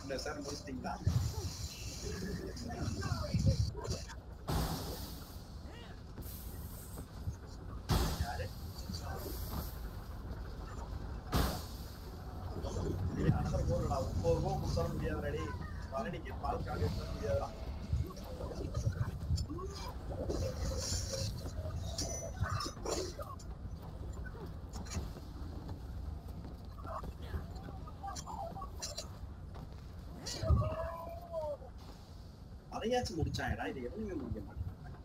என்ன சார் முடிச்சிட்டீங்களா யாரு ஏய், அனதர் கோல்டா ஒன்பது கோல் கொடுத்தாலும் முடியாதுடா டேய் பழனிக்கு பால் காலி முடியாதுடா அதையாச்சும் முடிச்சாங்கடா இது எதுவுமே முடிக்க மாட்டேன்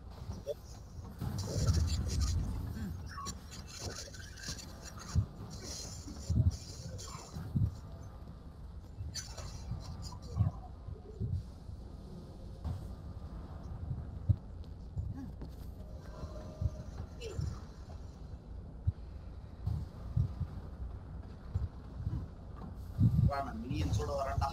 வா நான் மினியன்ஸோட வரேன்டா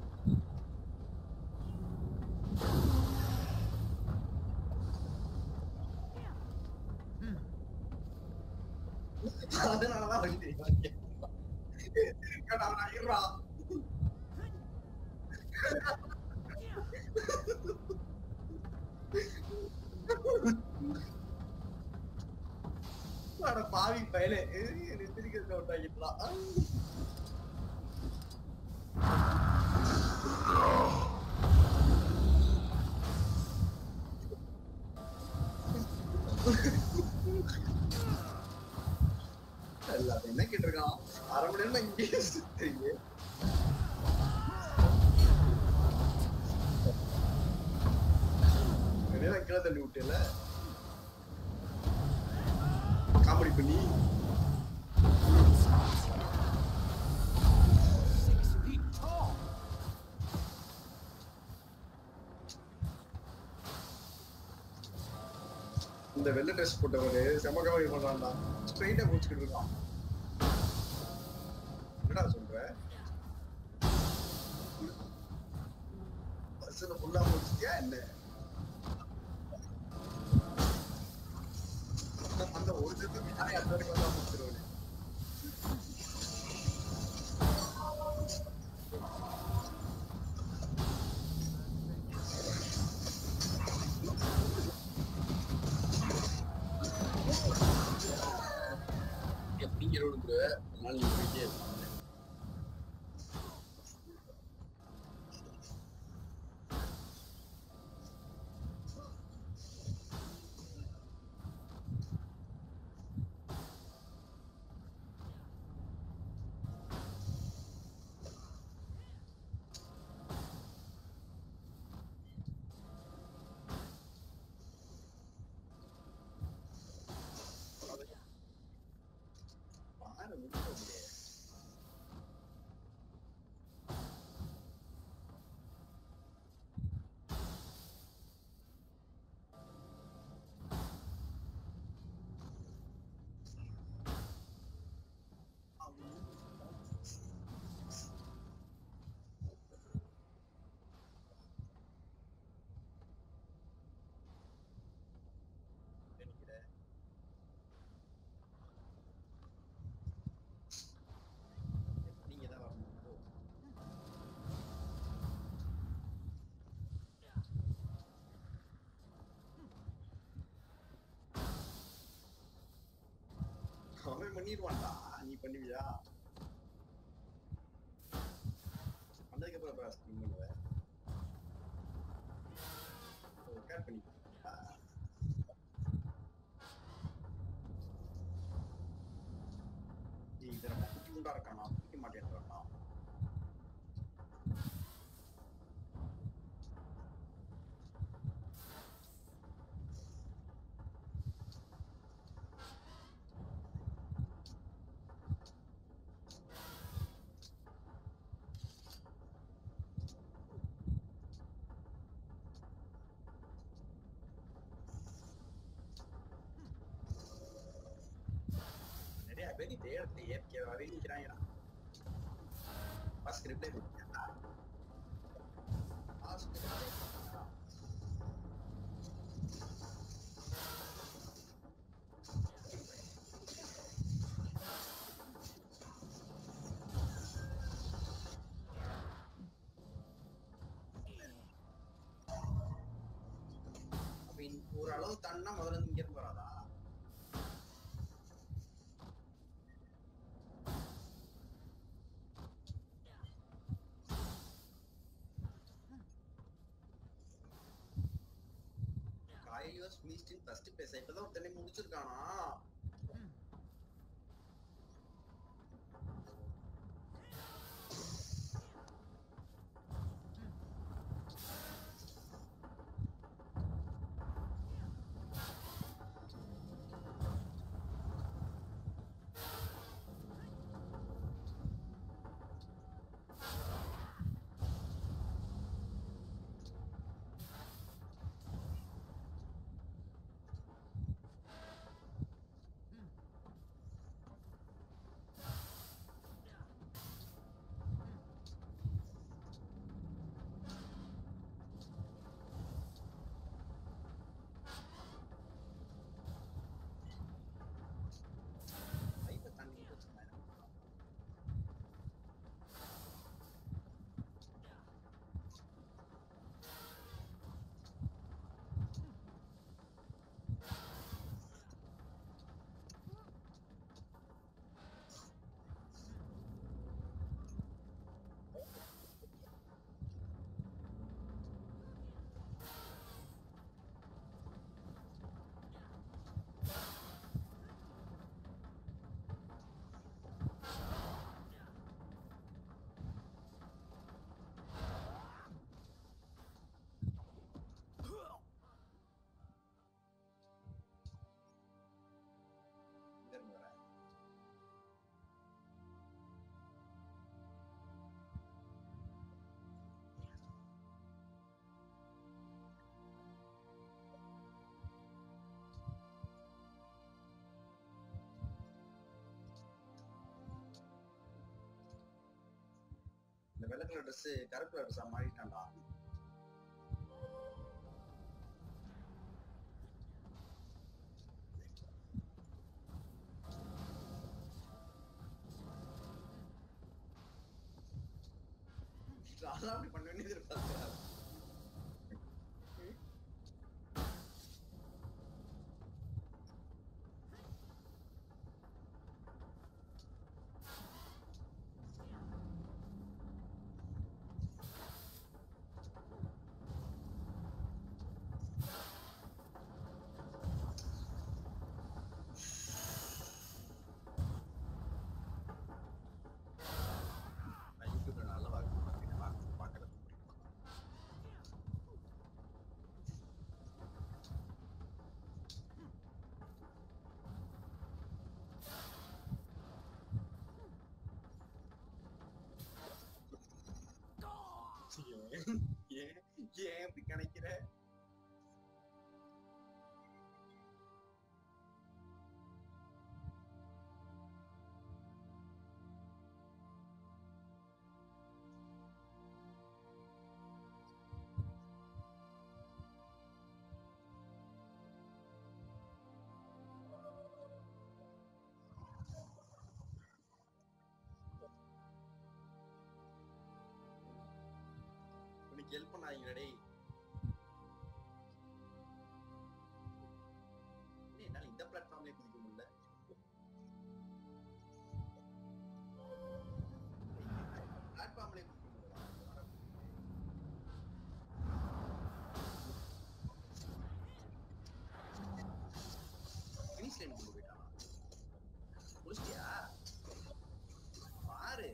அதனாலதான் வந்து கடா நான் இருடா அட பாவி பயலே எனக்கு திருக்க விட்டாங்கிட்டா எல்லாத்தையும் என்ன கேட்டிருக்கான் அரை மணி நேரம் இங்கேயே சுத்துறீங்க நேரம் கீழே தள்ளி விட்டேல காமெடி பண்ணி இந்த வெள்ளை ட்ரெஸ் போட்டவரு செம காமெடி பண்றான்டா ஸ்ட்ரைட்டா முடிச்சுக்கிட்டு இருக்கான் என்னடா சொல்ற பஸ்ல ஃபுல்லா முடிச்சிட்டியா என்ன அந்த ஒரு செத்துக்கு நானே அந்த வரைக்கும் வந்தா முடிச்சிருவேன் எப்படிங்கிற ஒரு நாள் நீ போயிட்டே இருப்பாங்க பாரு முடியாது நினைக்கிறேன் நீங்க தான் வரணும் போ. அவன் பண்ணிடுவான்டா நீ பண்ணுவியா பண்ணதுக்கு அப்புறம் அப்புறம் ஸ்கிம் பண்ணுவ ரெக்கார்ட் பண்ணி இதை நம்ம குட்டி குண்டா இருக்கானா குடிக்க மாட்டேன்றானா நிறைய பேர் இதே இடத்துல இயற்கையாகவே நிற்கிறாங்கடா ஃபர்ஸ்ட் ரிப்ளை கொடுத்தா ஒரு அளவு தண்ணா முதல்ல இருந்து இங்க இருந்து வராதா காயிலியோஸ் மீஸ்டின் ஃபர்ஸ்ட் பேச இப்பதான் ஒரு தண்ணி முடிச்சிருக்கானா பைப்பை தண்ணி வச்சிருந்தேன் இங்க இருந்து வரேன் இந்த வெள்ளை கலர் ட்ரெஸ் கருப்பு கலர் ட்ரெஸ் மாறிட்டான்டா அதெல்லாம் அப்படி பண்ண வேண்டியது எதிர்பார்க்கிறா நான் யூடியூப்ல நல்ல வாக்கு பார்க்கிறேன் வாக்கு பார்க்கறது பிடிக்கும் ஏன் ஏன் ஏன் இப்படி கணக்கிற உனக்கு ஹெல்ப் பண்ணாதீங்கடா டேய் என்ன என்னால இந்த பிளாட்ஃபார்ம்லயே குதிக்க முடியல பிளாட்ஃபார்ம்லயே குதிக்க முடியல ஃபினிஷ் லைன் கொண்டு போயிட்டானா முடிச்சிட்டியா பாரு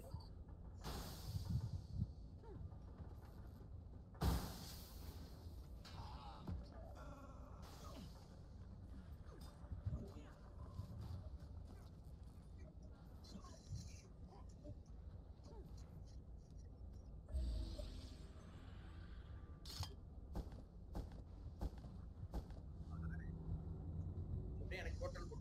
அப்படியே எனக்கு ஹோட்டல்